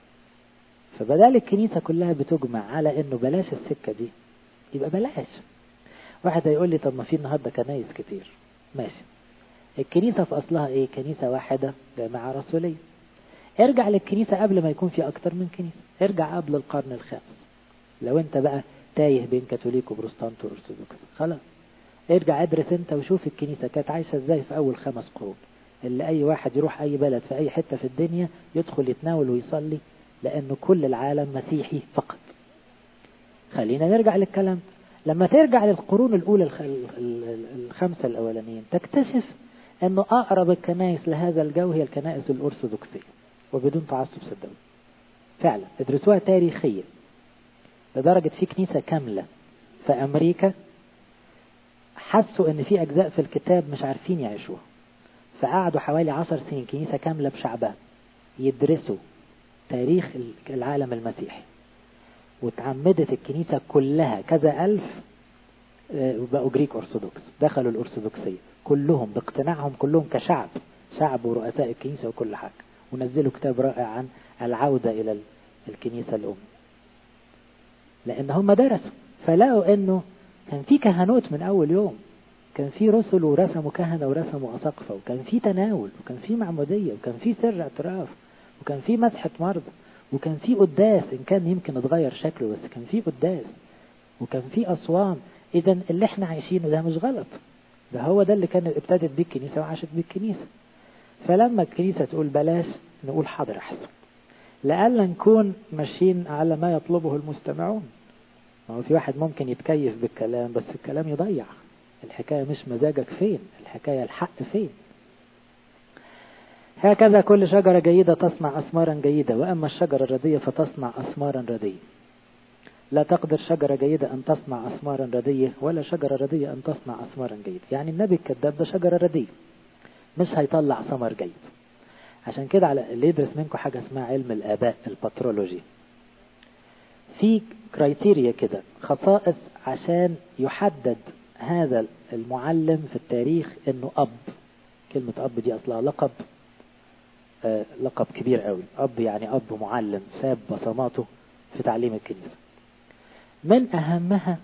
فبدال الكنيسة كلها بتجمع على انه بلاش السكة دي يبقى بلاش واحد هيقول لي طب ما في النهاردة كنايس كتير ماشي الكنيسة في اصلها ايه كنيسة واحدة جامعة رسولية ارجع للكنيسة قبل ما يكون في اكتر من كنيسة ارجع قبل القرن الخامس لو انت بقى تايه بين كاثوليك وبروستانت وارثوذكس خلاص ارجع ادرس انت وشوف الكنيسة كانت عايشة ازاي في اول خمس قرون اللي اي واحد يروح اي بلد في اي حتة في الدنيا يدخل يتناول ويصلي لانه كل العالم مسيحي فقط خلينا نرجع للكلام لما ترجع للقرون الاولى الخمسة الاولانيين تكتشف انه اقرب الكنائس لهذا الجو هي الكنائس الارثوذكسية وبدون تعصب صدقوا فعلا ادرسوها تاريخيا لدرجة في كنيسة كاملة في امريكا حسوا ان في اجزاء في الكتاب مش عارفين يعيشوها فقعدوا حوالي عشر سنين كنيسة كاملة بشعبها يدرسوا تاريخ العالم المسيحي وتعمدت الكنيسة كلها كذا ألف بقوا جريك أرثوذكس دخلوا الأرثوذكسية كلهم باقتناعهم كلهم كشعب شعب ورؤساء الكنيسة وكل حاجة ونزلوا كتاب رائع عن العودة إلى الكنيسة الأم لأن هم درسوا فلقوا أنه كان في كهنوت من أول يوم كان في رسل ورسموا كهنة ورسموا أساقفة وكان في تناول وكان في معمودية وكان في سر اعتراف وكان في مسحة مرضى وكان في قداس إن كان يمكن اتغير شكله بس كان في قداس وكان في أصوام إذا اللي احنا عايشينه ده مش غلط ده هو ده اللي كان ابتدت بيه الكنيسة وعاشت بيه الكنيسة فلما الكنيسة تقول بلاش نقول حاضر أحسن لألا نكون ماشيين على ما يطلبه المستمعون ما هو في واحد ممكن يتكيف بالكلام بس الكلام يضيع الحكاية مش مزاجك فين الحكاية الحق فين هكذا كل شجرة جيدة تصنع أثمارا جيدة وأما الشجرة الردية فتصنع أثمارا ردية لا تقدر شجرة جيدة أن تصنع أثمارا ردية ولا شجرة ردية أن تصنع أثمارا جيدة يعني النبي الكذاب ده شجرة ردية مش هيطلع ثمر جيد عشان كده على اللي يدرس منكم حاجة اسمها علم الآباء البترولوجي في كرايتيريا كده خصائص عشان يحدد هذا المعلم في التاريخ انه اب كلمة اب دي اصلها لقب آه لقب كبير قوي اب يعني اب معلم ساب بصماته في تعليم الكنيسة من اهمها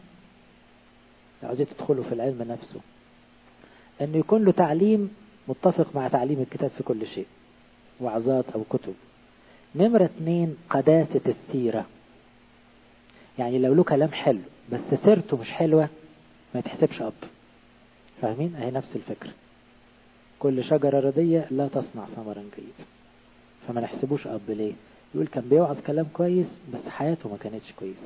لو عايزين تدخلوا في العلم نفسه انه يكون له تعليم متفق مع تعليم الكتاب في كل شيء وعظات او كتب نمرة اتنين قداسة السيرة يعني لو له كلام حلو بس سيرته مش حلوة ما يتحسبش أب فاهمين اهي نفس الفكرة كل شجرة ردية لا تصنع ثمرا جيدا فما نحسبوش أب ليه يقول كان بيوعظ كلام كويس بس حياته ما كانتش كويسة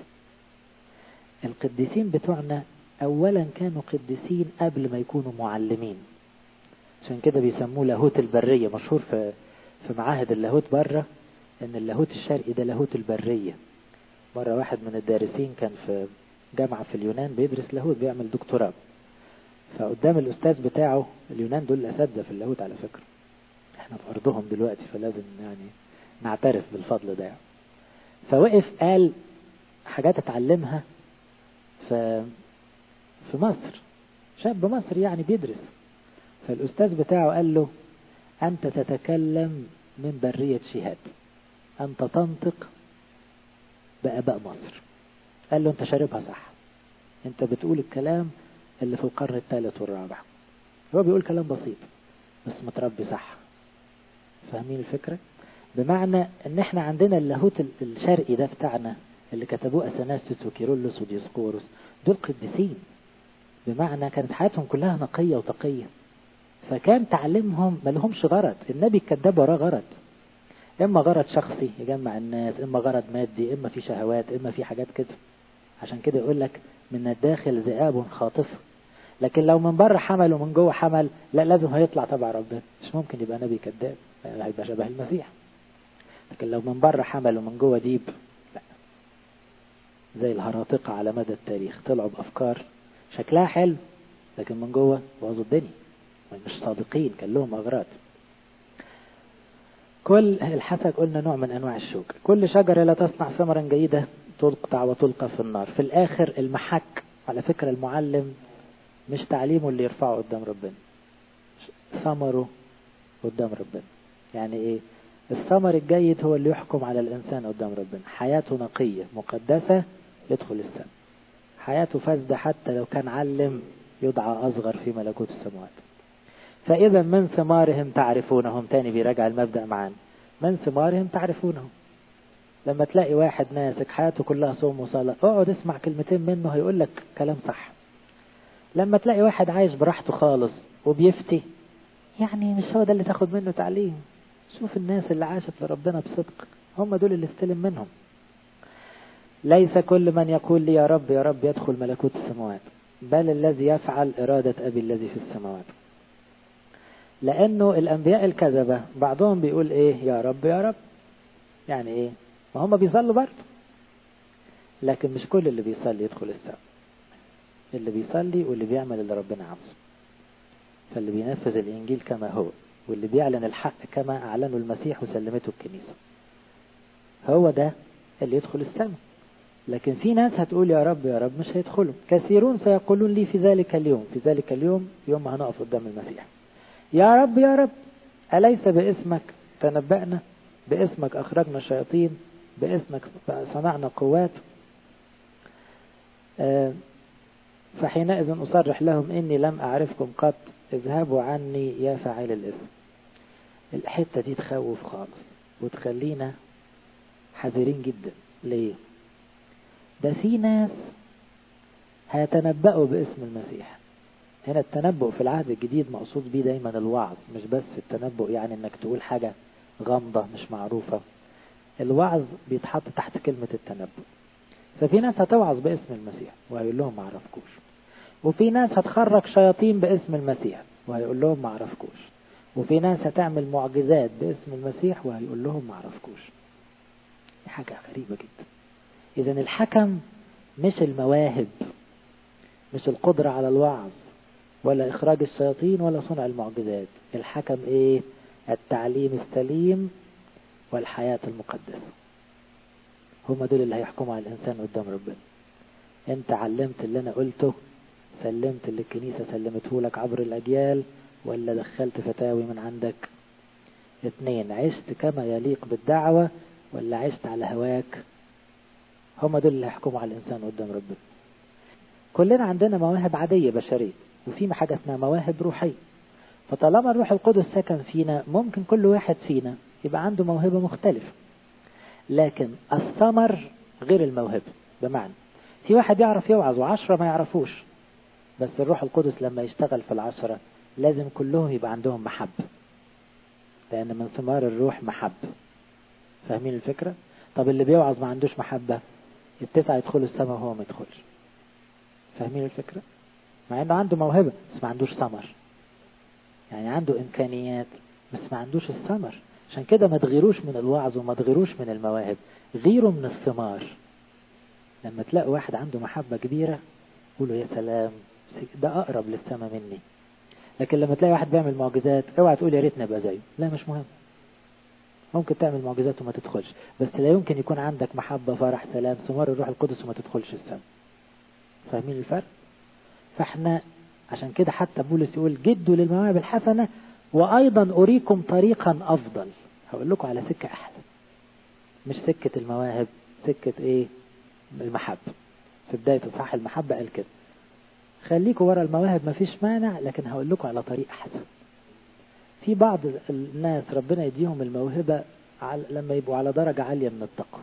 القديسين بتوعنا أولا كانوا قديسين قبل ما يكونوا معلمين عشان كده بيسموه لاهوت البرية مشهور في في معاهد اللاهوت بره ان اللاهوت الشرقي ده لاهوت البرية مرة واحد من الدارسين كان في جامعة في اليونان بيدرس لاهوت بيعمل دكتوراه فقدام الأستاذ بتاعه اليونان دول الأساتذة في اللاهوت على فكرة احنا في أرضهم دلوقتي فلازم يعني نعترف بالفضل ده فوقف قال حاجات اتعلمها في في مصر شاب مصري يعني بيدرس فالأستاذ بتاعه قال له أنت تتكلم من برية شهاد أنت تنطق بآباء مصر قال له أنت شاربها صح أنت بتقول الكلام اللي في القرن الثالث والرابع هو بيقول كلام بسيط بس متربي صح فاهمين الفكرة بمعنى ان احنا عندنا اللاهوت الشرقي ده بتاعنا اللي كتبوه اثناسيوس وكيرلس وديسقورس دول قديسين بمعنى كانت حياتهم كلها نقية وتقية فكان تعليمهم ما لهمش غرض النبي الكذاب وراه غرض اما غرض شخصي يجمع الناس اما غرض مادي اما في شهوات اما في حاجات كده عشان كده يقول لك من الداخل ذئاب خاطفة لكن لو من بره حمل ومن جوه حمل لا لازم هيطلع تبع ربنا مش ممكن يبقى نبي كذاب هيبقى شبه المسيح لكن لو من بره حمل ومن جوه ديب لا زي الهراطقة على مدى التاريخ طلعوا بأفكار شكلها حلو لكن من جوه بوظوا الدنيا مش صادقين كان لهم أغراض كل الحسد قلنا نوع من أنواع الشوك كل شجرة لا تصنع ثمرا جيدة تقطع وتلقى في النار في الآخر المحك على فكرة المعلم مش تعليمه اللي يرفعه قدام ربنا ثمره قدام ربنا يعني ايه الثمر الجيد هو اللي يحكم على الإنسان قدام ربنا حياته نقية مقدسة يدخل السماء حياته فاسدة حتى لو كان علم يدعى أصغر في ملكوت السماوات فإذا من ثمارهم تعرفونهم تاني بيراجع المبدأ معانا من ثمارهم تعرفونهم لما تلاقي واحد ماسك حياته كلها صوم وصلاة اقعد اسمع كلمتين منه هيقول لك كلام صح لما تلاقي واحد عايش براحته خالص وبيفتي يعني مش هو ده اللي تاخد منه تعليم شوف الناس اللي عاشت لربنا بصدق هم دول اللي استلم منهم ليس كل من يقول لي يا رب يا رب يدخل ملكوت السماوات بل الذي يفعل إرادة أبي الذي في السماوات لأنه الأنبياء الكذبة بعضهم بيقول إيه يا رب يا رب يعني إيه ما هم بيصلوا برضه لكن مش كل اللي بيصلي يدخل السماء اللي بيصلي واللي بيعمل اللي ربنا عاوزه فاللي بينفذ الإنجيل كما هو واللي بيعلن الحق كما أعلنه المسيح وسلمته الكنيسة هو ده اللي يدخل السماء لكن في ناس هتقول يا رب يا رب مش هيدخلوا كثيرون سيقولون لي في ذلك اليوم في ذلك اليوم يوم ما هنقف قدام المسيح يا رب يا رب أليس باسمك تنبأنا باسمك أخرجنا الشياطين باسمك صنعنا قوات فحينئذ أصرح لهم إني لم أعرفكم قط اذهبوا عني يا فاعل الاسم الحتة دي تخوف خالص وتخلينا حذرين جدا ليه ده في ناس هيتنبأوا باسم المسيح هنا التنبؤ في العهد الجديد مقصود بيه دايما الوعظ مش بس التنبؤ يعني انك تقول حاجة غامضة مش معروفة الوعظ بيتحط تحت كلمة التنبؤ ففي ناس هتوعظ باسم المسيح وهيقول لهم ما عرفكوش وفي ناس هتخرج شياطين باسم المسيح وهيقول لهم ما عرفكوش وفي ناس هتعمل معجزات باسم المسيح وهيقول لهم ما عرفكوش دي حاجة غريبة جدا إذا الحكم مش المواهب مش القدرة على الوعظ ولا إخراج الشياطين ولا صنع المعجزات الحكم إيه التعليم السليم والحياة المقدسة هم دول اللي هيحكموا على الإنسان قدام ربنا أنت علمت اللي أنا قلته سلمت اللي الكنيسة سلمته لك عبر الأجيال ولا دخلت فتاوي من عندك اثنين عشت كما يليق بالدعوة ولا عشت على هواك هم دول اللي هيحكموا على الإنسان قدام ربنا كلنا عندنا مواهب عادية بشرية وفي حاجة اسمها مواهب روحية فطالما الروح القدس سكن فينا ممكن كل واحد فينا يبقى عنده موهبة مختلفة لكن الثمر غير الموهبة بمعنى في واحد يعرف يوعظ وعشرة ما يعرفوش بس الروح القدس لما يشتغل في العشرة لازم كلهم يبقى عندهم محبة لأن من ثمار الروح محبة فاهمين الفكرة؟ طب اللي بيوعظ ما عندوش محبة التسعة يدخلوا السماء وهو ما يدخلش فاهمين الفكرة؟ مع انه عنده موهبة بس ما عندوش ثمر يعني عنده امكانيات بس ما عندوش الثمر عشان كده ما تغيروش من الوعظ وما تغيروش من المواهب غيروا من الثمار لما تلاقوا واحد عنده محبة كبيرة قولوا يا سلام ده أقرب للسماء مني لكن لما تلاقي واحد بيعمل معجزات اوعى تقول يا ريتني ابقى زيه لا مش مهم ممكن تعمل معجزات وما تدخلش بس لا يمكن يكون عندك محبة فرح سلام ثمار الروح القدس وما تدخلش السماء فاهمين الفرق فاحنا عشان كده حتى بولس يقول جدوا للمواهب الحسنة وأيضا أريكم طريقا أفضل هقول لكم على سكة أحسن مش سكة المواهب سكة إيه المحبة في بداية إصحاح المحبة قال كده خليكوا ورا المواهب مفيش مانع لكن هقول لكم على طريق أحسن في بعض الناس ربنا يديهم الموهبة لما يبقوا على درجة عالية من التقوى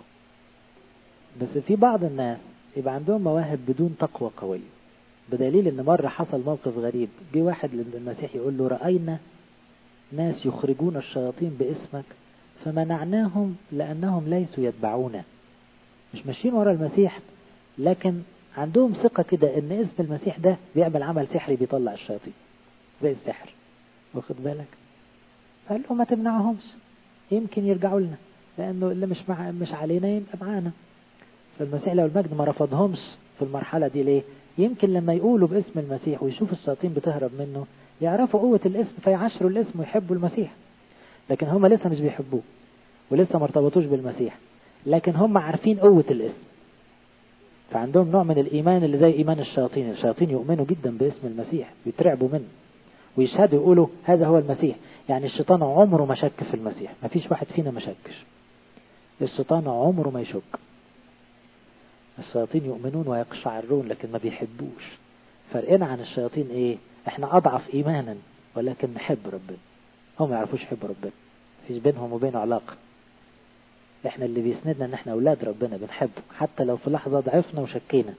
بس في بعض الناس يبقى عندهم مواهب بدون تقوى قوية بدليل ان مرة حصل موقف غريب جه واحد للمسيح يقول له رأينا ناس يخرجون الشياطين باسمك فمنعناهم لأنهم ليسوا يتبعونا مش ماشيين ورا المسيح لكن عندهم ثقة كده ان اسم المسيح ده بيعمل عمل سحري بيطلع الشياطين زي السحر واخد بالك قال له ما تمنعهمش يمكن يرجعوا لنا لانه اللي مش مع مش علينا يبقى معانا فالمسيح لو المجد ما رفضهمش في المرحلة دي ليه يمكن لما يقولوا باسم المسيح ويشوفوا الشياطين بتهرب منه يعرفوا قوة الاسم فيعشروا الاسم ويحبوا المسيح لكن هم لسه مش بيحبوه ولسه ما ارتبطوش بالمسيح لكن هم عارفين قوة الاسم فعندهم نوع من الإيمان اللي زي إيمان الشياطين الشياطين يؤمنوا جدا باسم المسيح بيترعبوا منه ويشهدوا يقولوا هذا هو المسيح يعني الشيطان عمره ما شك في المسيح ما فيش واحد فينا ما شكش الشيطان عمره ما يشك الشياطين يؤمنون ويقشعرون لكن ما بيحبوش فرقنا عن الشياطين ايه احنا اضعف ايمانا ولكن نحب ربنا هم ما يعرفوش يحبوا ربنا مفيش بينهم وبينه علاقة احنا اللي بيسندنا ان احنا اولاد ربنا بنحبه حتى لو في لحظة ضعفنا وشكينا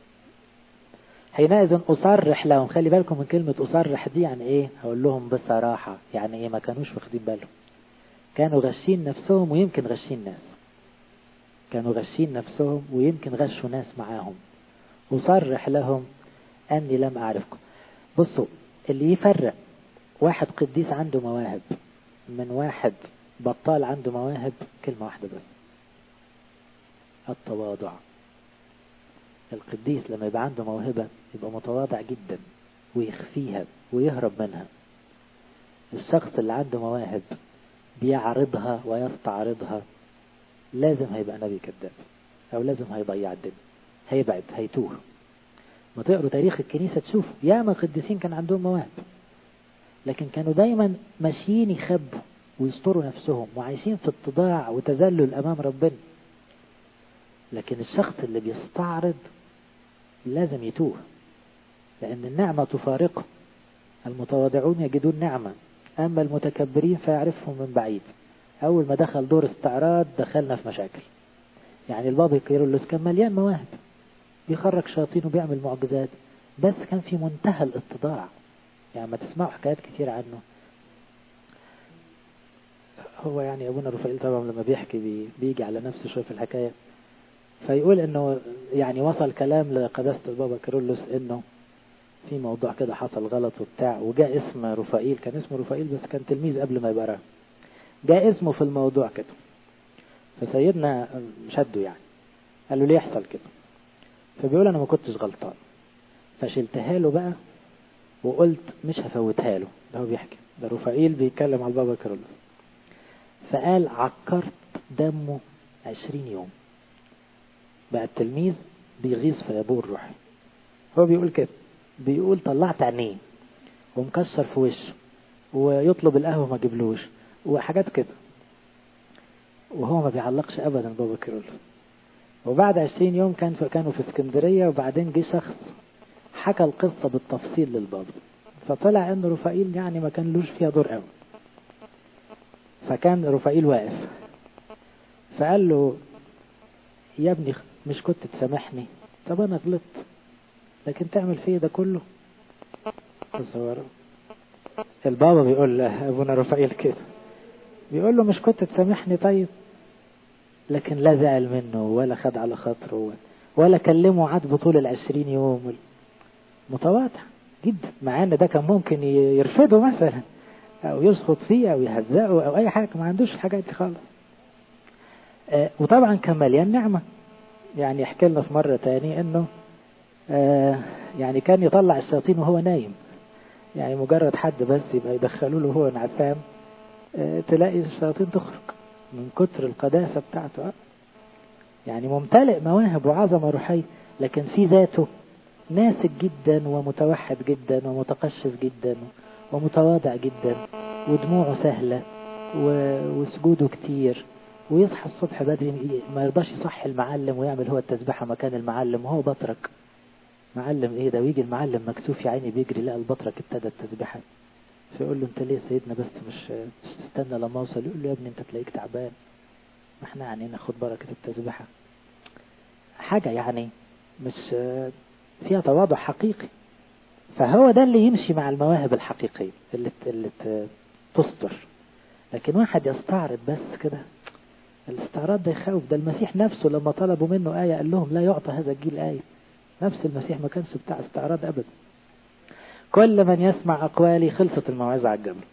حينئذ أصرح لهم خلي بالكم من كلمة أصرح دي يعني إيه هقول لهم بصراحة يعني إيه ما كانوش واخدين بالهم كانوا غشين نفسهم ويمكن غشين ناس كانوا غشين نفسهم ويمكن غشوا ناس معاهم أصرح لهم أني لم أعرفكم بصوا اللي يفرق واحد قديس عنده مواهب من واحد بطال عنده مواهب كلمة واحدة بس التواضع القديس لما يبقى عنده موهبة يبقى متواضع جدا ويخفيها ويهرب منها الشخص اللي عنده مواهب بيعرضها ويستعرضها لازم هيبقى نبي كذاب او لازم هيضيع الدنيا هيبعد هيتوه ما تقروا تاريخ الكنيسة تشوفوا ياما قديسين كان عندهم مواهب لكن كانوا دايما ماشيين يخبوا ويستروا نفسهم وعايشين في اتضاع وتذلل امام ربنا لكن الشخص اللي بيستعرض لازم يتوه لأن النعمة تفارقه المتواضعون يجدون نعمة أما المتكبرين فيعرفهم من بعيد أول ما دخل دور استعراض دخلنا في مشاكل يعني البابا كيرلس كان مليان مواهب بيخرج شياطين وبيعمل معجزات بس كان في منتهى الاتضاع يعني ما تسمعوا حكايات كتير عنه هو يعني أبونا رفائيل طبعا لما بيحكي بي بيجي على نفسه شوية في الحكاية فيقول انه يعني وصل كلام لقداسة البابا كيرلس انه في موضوع كده حصل غلط وبتاع وجاء اسم رفائيل كان اسمه رفائيل بس كان تلميذ قبل ما يبقى راهب جاء اسمه في الموضوع كده فسيدنا شده يعني قال له ليه يحصل كده فبيقول انا ما كنتش غلطان فشلتها له بقى وقلت مش هفوتها له ده هو بيحكي ده رفائيل بيتكلم على البابا كارلوس فقال عكرت دمه عشرين يوم بقى التلميذ بيغيظ في ابوه الروحي هو بيقول كده بيقول طلعت عينيه ومكسر في وشه ويطلب القهوه ما جبلوش وحاجات كده وهو ما بيعلقش ابدا بابا كيرلس وبعد عشرين يوم كان في كانوا في اسكندريه وبعدين جه شخص حكى القصه بالتفصيل للبابا فطلع ان رفائيل يعني ما كان لوش فيها دور قوي فكان رفائيل واقف فقال له يا ابني مش كنت تسامحني طب انا غلطت لكن تعمل فيا ده كله تصوروا البابا بيقول له ابونا رفائيل كده بيقول له مش كنت تسامحني طيب لكن لا زعل منه ولا خد على خاطره ولا كلمه عاتبه طول العشرين يوم متواضع جدا مع ان ده كان ممكن يرفضه مثلا او يسخط فيه او يهزقه او اي حاجه ما عندوش الحاجات دي خالص آه وطبعا كان مليان نعمه يعني يحكي لنا في مره تاني انه آه يعني كان يطلع الشياطين وهو نايم يعني مجرد حد بس يبقى يدخلوا له هو نعسان آه تلاقي الشياطين تخرج من كتر القداسة بتاعته يعني ممتلئ مواهب وعظمة روحية لكن في ذاته ناسك جدا ومتوحد جدا ومتقشف جدا ومتواضع جدا ودموعه سهلة وسجوده كتير ويصحى الصبح بدري ما يرضاش يصحي المعلم ويعمل هو التسبيحة مكان المعلم وهو بطرك معلم ايه ده ويجي المعلم مكسوف يا عيني بيجري لقى البطرك ابتدى التسبيحة فيقول له انت ليه سيدنا بس مش تستنى لما اوصل يقول له يا ابني انت تلاقيك تعبان ما احنا يعني ناخد بركة التسبيحة حاجة يعني مش فيها تواضع حقيقي فهو ده اللي يمشي مع المواهب الحقيقية اللي اللي تصدر لكن واحد يستعرض بس كده الاستعراض ده يخوف ده المسيح نفسه لما طلبوا منه آية قال لهم لا يعطى هذا الجيل آية نفس المسيح ما كانش بتاع استعراض أبدا كل من يسمع أقوالي خلصت الموعظة على الجبل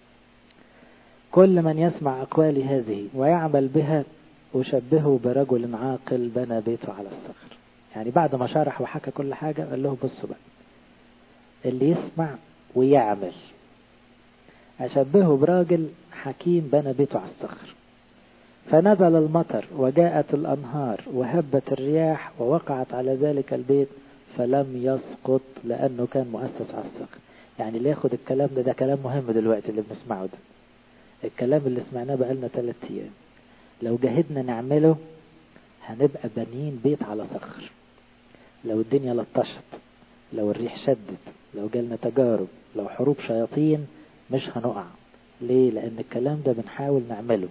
كل من يسمع أقوالي هذه ويعمل بها أشبهه برجل عاقل بنى بيته على الصخر يعني بعد ما شرح وحكى كل حاجة قال له بصوا بقى اللي يسمع ويعمل أشبهه براجل حكيم بنى بيته على الصخر فنزل المطر وجاءت الأنهار وهبت الرياح ووقعت على ذلك البيت فلم يسقط لأنه كان مؤسس على الصخر يعني اللي ياخد الكلام ده ده كلام مهم دلوقتي اللي بنسمعه ده الكلام اللي سمعناه بقالنا ثلاث أيام لو جهدنا نعمله هنبقى بانيين بيت على صخر لو الدنيا لطشت لو الريح شدت لو جالنا تجارب لو حروب شياطين مش هنقع ليه لأن الكلام ده بنحاول نعمله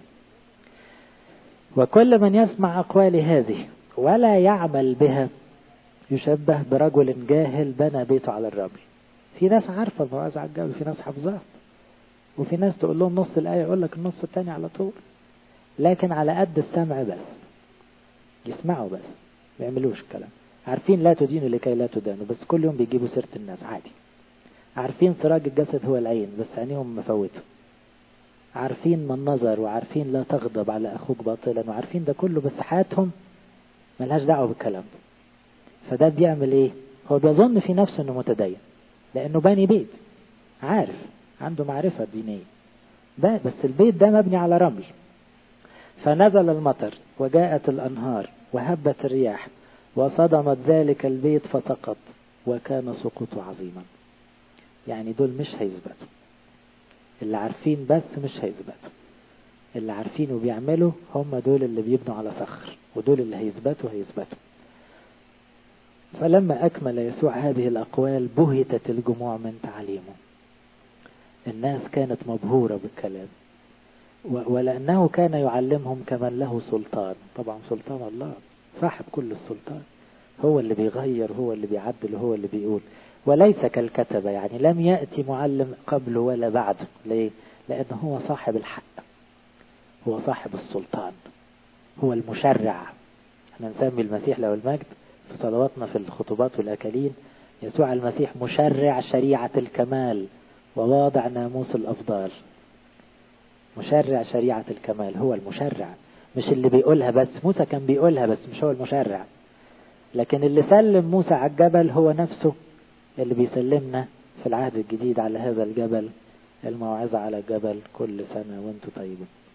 وكل من يسمع أقوالي هذه ولا يعمل بها يشبه برجل جاهل بنى بيته على الرمل في ناس عارفة الموعظة على الجبل في ناس حافظاها وفي ناس تقول لهم نص الآية يقول لك النص التاني على طول لكن على قد السمع بس يسمعوا بس ما يعملوش الكلام عارفين لا تدينوا لكي لا تدانوا بس كل يوم بيجيبوا سيرة الناس عادي عارفين سراج الجسد هو العين بس عينيهم مفوته عارفين من نظر وعارفين لا تغضب على أخوك باطلا وعارفين ده كله بس حياتهم ملهاش دعوة بالكلام ده فده بيعمل ايه هو بيظن في نفسه انه متدين لانه باني بيت عارف عنده معرفة دينية ده بس البيت ده مبني على رمل فنزل المطر وجاءت الأنهار وهبت الرياح وصدمت ذلك البيت فسقط وكان سقوطه عظيما يعني دول مش هيثبتوا اللي عارفين بس مش هيثبتوا اللي عارفين وبيعملوا هم دول اللي بيبنوا على صخر ودول اللي هيثبتوا هيثبتوا فلما أكمل يسوع هذه الأقوال بهتت الجموع من تعليمه الناس كانت مبهورة بالكلام ولأنه كان يعلمهم كمن له سلطان طبعا سلطان الله صاحب كل السلطان هو اللي بيغير هو اللي بيعدل هو اللي بيقول وليس كالكتبة يعني لم يأتي معلم قبله ولا بعده ليه؟ لأنه هو صاحب الحق هو صاحب السلطان هو المشرع احنا نسمي المسيح له المجد في صلواتنا في الخطوبات والأكالين يسوع المسيح مشرع شريعة الكمال وواضع ناموس الأفضال مشرع شريعة الكمال هو المشرع مش اللي بيقولها بس موسى كان بيقولها بس مش هو المشرع لكن اللي سلم موسى على الجبل هو نفسه اللي بيسلمنا في العهد الجديد على هذا الجبل الموعظة على الجبل كل سنة وانتم طيبين